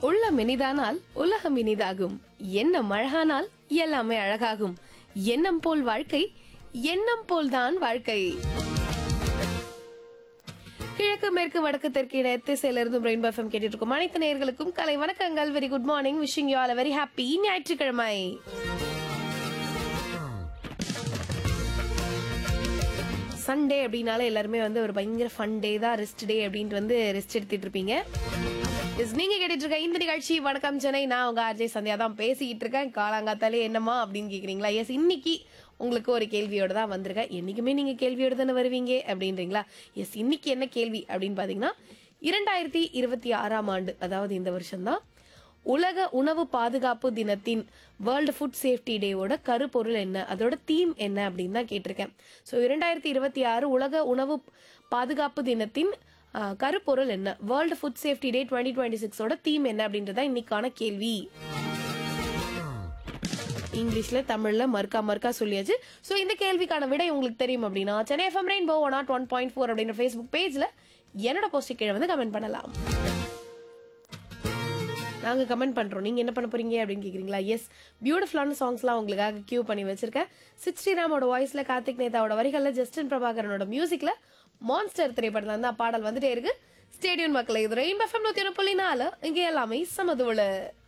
உள்ளம் இனிதானால் உலகம் இனிதாகும் எண்ணம் அழகானால் எல்லாமே அழகாகும் எண்ணம் போல் வாழ்க்கை எண்ணம் போல்தான் வாழ்க்கை கிழக்கு மேற்கு வடக்கு தெற்கு இட திசையில இருந்து பிரெயின் பஃபம் கேட்டுட்டு இருக்கும் அனைத்து நேயர்களுக்கும் கலை வணக்கங்கள் very good morning wishing you all very happy ஞாயிற்றுக்கிழமை சண்டே அப்படின்னாலே எல்லாருமே வந்து ஒரு பயங்கர ஃபன் டே தான் ரெஸ்ட் டே அப்படின்ட்டு வந்து ரெஸ்ட் எடுத்துட்டு இருப்பீங்க Yes, நீங்க கேட்டுட்டு இருக்க இந்த நிகழ்ச்சி வணக்கம் சென்னை நான் உங்க ஆர்ஜே சந்தியா தான் பேசிக்கிட்டு இருக்கேன் காலாங்காத்தாலே என்னமா அப்படின்னு கேக்குறீங்களா எஸ் இன்னைக்கு உங்களுக்கு ஒரு கேள்வியோட தான் வந்திருக்கேன் என்னைக்குமே நீங்க கேள்வியோட தானே வருவீங்க அப்படின்றீங்களா எஸ் இன்னைக்கு என்ன கேள்வி அப்படின்னு பாத்தீங்கன்னா இரண்டாயிரத்தி இருபத்தி ஆறாம் ஆண்டு அதாவது இந்த வருஷம்தான் உலக உணவு பாதுகாப்பு தினத்தின் வேர்ல்டு ஃபுட் சேஃப்டி டேவோட கருப்பொருள் என்ன அதோட தீம் என்ன அப்படின்னு தான் கேட்டிருக்கேன் ஸோ இரண்டாயிரத்தி இருபத்தி ஆறு உலக உணவு பாதுகாப்பு தினத்தின் ஆ, கருப்பொருள் என்ன world food safety day twenty twenty சிக்ஸோட தீம் என்ன அப்படின்றத இன்னைக்கான கேள்வி இங்கிலீஷ்ல தமிழ்ல மறுக்கா மறுக்கா சொல்லியாச்சு ஸோ இந்த கேள்விக்கான விடை உங்களுக்கு தெரியும் அப்படின்னா Chennai FM Rainbow one nought one point four அப்படின்ற ஃபேஸ்புக் பேஜ்ல என்னோட போஸ்ட் கீழே வந்து கமெண்ட் பண்ணலாம் நாங்க கமெண்ட் பண்றோம் நீங்க என்ன பண்ண போறீங்க அப்படின்னு கேக்குறீங்களா எஸ் பியூட்டிஃபுல்லான சாங்ஸ்லாம் உங்களுக்காக கியூ பண்ணி வச்சிருக்கேன் சித் ஸ்ரீராமோட வாய்ஸ்ல கார்த்திக் நேதாவோட வரிகள்ல ஜஸ்டின் பிரபாகரனோட மியூசிக்ல மான்ஸ்டர் திரைப்படத்துல இருந்து பாடல் வந்துட்டே இருக்கு ஸ்டேடியம் மக்களை இது ரெயின் எஃப்எம் நூத்தி ஒன்று புள்ளி நாலு இங்க எல்லாமே சமதுவுல